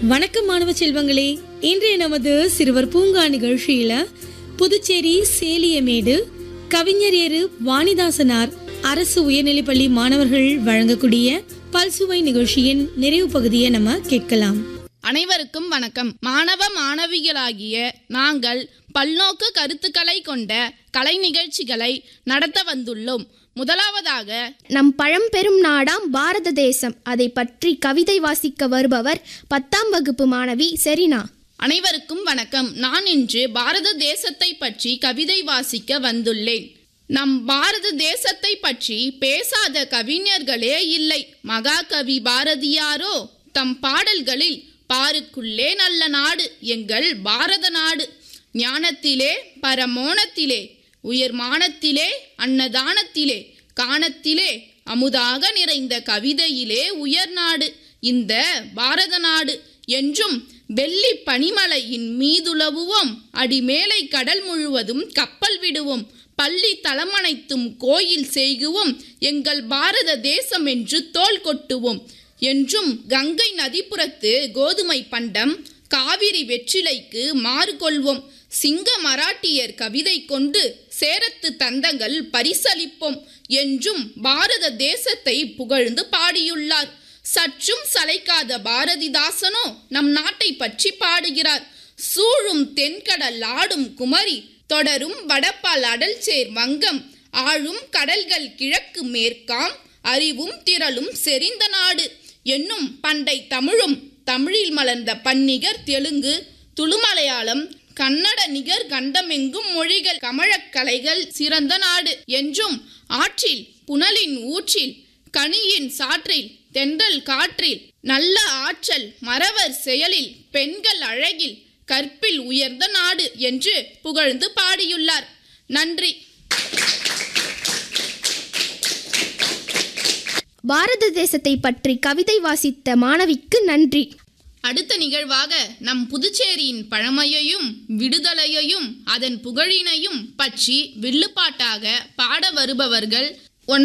வணக்கம் மாணவ செல்வங்களே இன்றைய நமது சிறுவர் பூங்கா நிகழ்ச்சியில புதுச்சேரி சேலியமேடு கவிஞர் ஏறு வாணிதாசனார் அரசு உயர்நிலைப்பள்ளி மாணவர்கள் வழங்கக்கூடிய பல்சுவை நிகழ்ச்சியின் நிறைவு பகுதியை நம்ம கேட்கலாம் அனைவருக்கும் வணக்கம் மாணவ மாணவிகளாகிய நாங்கள் பல்நோக்கு கருத்துக்களை கொண்ட கலை நிகழ்ச்சிகளை நடத்த வந்துள்ளோம் முதலாவதாக நம் பழம்பெரும் நாடாம் பாரத தேசம் அதை பற்றி கவிதை வாசிக்க வருபவர் பத்தாம் வகுப்பு மாணவி செரினா அனைவருக்கும் வணக்கம் நான் இன்று பாரத தேசத்தை பற்றி கவிதை வாசிக்க வந்துள்ளேன் நம் பாரத தேசத்தை பற்றி பேசாத கவிஞர்களே இல்லை மகாகவி பாரதியாரோ தம் பாடல்களில் பாருக்குள்ளே நல்ல நாடு எங்கள் பாரத நாடு ஞானத்திலே பரமோணத்திலே உயர் மானத்திலே அன்னதானத்திலே காணத்திலே அமுதாக நிறைந்த கவிதையிலே உயர் நாடு இந்த பாரத நாடு என்றும் வெள்ளி பனிமலையின் மீதுலவுவோம் அடிமேலை கடல் முழுவதும் கப்பல் விடுவோம் பள்ளி தலமனைத்தும் கோயில் செய்குவோம் எங்கள் பாரத தேசம் என்று தோள் கொட்டுவோம் என்றும் கங்கை நதிப்புறத்து கோதுமை பண்டம் காவிரி வெற்றிலைக்கு மாறு கொள்வோம் சிங்க மராட்டியர் கவிதை கொண்டு சேரத்து தந்தங்கள் பரிசளிப்போம் என்றும் பாரத தேசத்தை புகழ்ந்து பாடியுள்ளார் சற்றும் சளைக்காத பாரதிதாசனோ நம் நாட்டை பற்றி பாடுகிறார் சூழும் தென்கடல் ஆடும் குமரி தொடரும் வடபால் அடல் சேர் வங்கம் ஆழும் கடல்கள் கிழக்கு மேற்காம் அறிவும் திரளும் செறிந்த நாடு என்னும் பண்டை தமிழும் தமிழில் மலர்ந்த பன்னிகர் தெலுங்கு துளுமலையாளம் கன்னட நிகர் கண்டமெங்கும் மொழிகள் கமழக் கலைகள் சிறந்த நாடு என்றும் ஆற்றில் புனலின் ஊற்றில் கனியின் சாற்றில் தென்றல் காற்றில் நல்ல ஆற்றல் மறவர் செயலில் பெண்கள் அழகில் கற்பில் உயர்ந்த நாடு என்று புகழ்ந்து பாடியுள்ளார் நன்றி பாரத தேசத்தை பற்றி கவிதை வாசித்த மாணவிக்கு நன்றி அடுத்த நிகழ்வாக நம் புதுச்சேரியின் பழமையையும் விடுதலையையும் அதன் புகழினையும் பற்றி வில்லுப்பாட்டாக பாட வருபவர்கள்